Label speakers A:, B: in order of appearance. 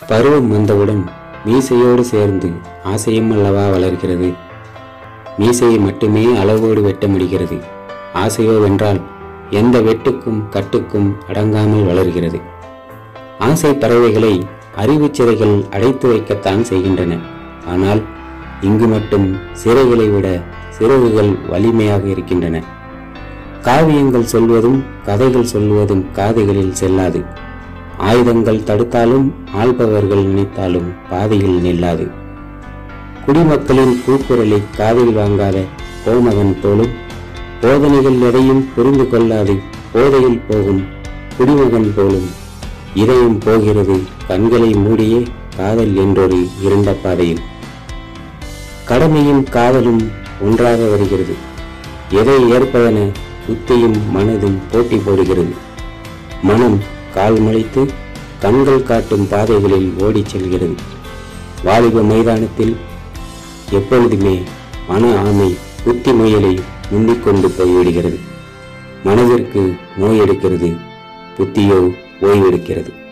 A: பருவம் வந்தவுடன் மீசையோடு சேர்ந்து ஆசையும் அல்லவா வளர்கிறது மீசையை மட்டுமே அளவோடு வெட்ட முடிகிறது ஆசையோ வென்றால் எந்த வெட்டுக்கும் கட்டுக்கும் அடங்காமல் வளர்கிறது ஆசை பறவைகளை அறிவுச் சிறைகள் அடைத்து வைக்கத்தான் செய்கின்றன ஆனால் இங்கு மட்டும் சிறைகளை விட சிறகுகள் வலிமையாக இருக்கின்றன காவியங்கள் சொல்வதும் கதைகள் சொல்வதும் காதுகளில் செல்லாது ஆயுதங்கள் தடுத்தாலும் ஆள்பவர்கள் நினைத்தாலும் பாதையில் நில்லாது குடிமக்களின் கூக்குரலை காதில் வாங்காத கோமகன் போலும் போதனைகள் எதையும் புரிந்து கொள்ளாது போதையில் போகும் குடிமகன் போலும் இதயம் போகிறது கண்களை மூடியே காதல் என்றொரு இருண்ட பாதையில் கடமையும் காதலும் ஒன்றாக வருகிறது எதை ஏற்பதென புத்தியும் மனதும் போட்டி போடுகிறது மனம் கால் முளைத்து கண்கள் காட்டும் பாதைகளில் ஓடிச் செல்கிறது வாலிப மைதானத்தில் எப்பொழுதுமே மன ஆமை புத்தி முயலை முந்திக் கொண்டு போய்விடுகிறது மனதிற்கு நோய் எடுக்கிறது புத்தியோ ஓய்வெடுக்கிறது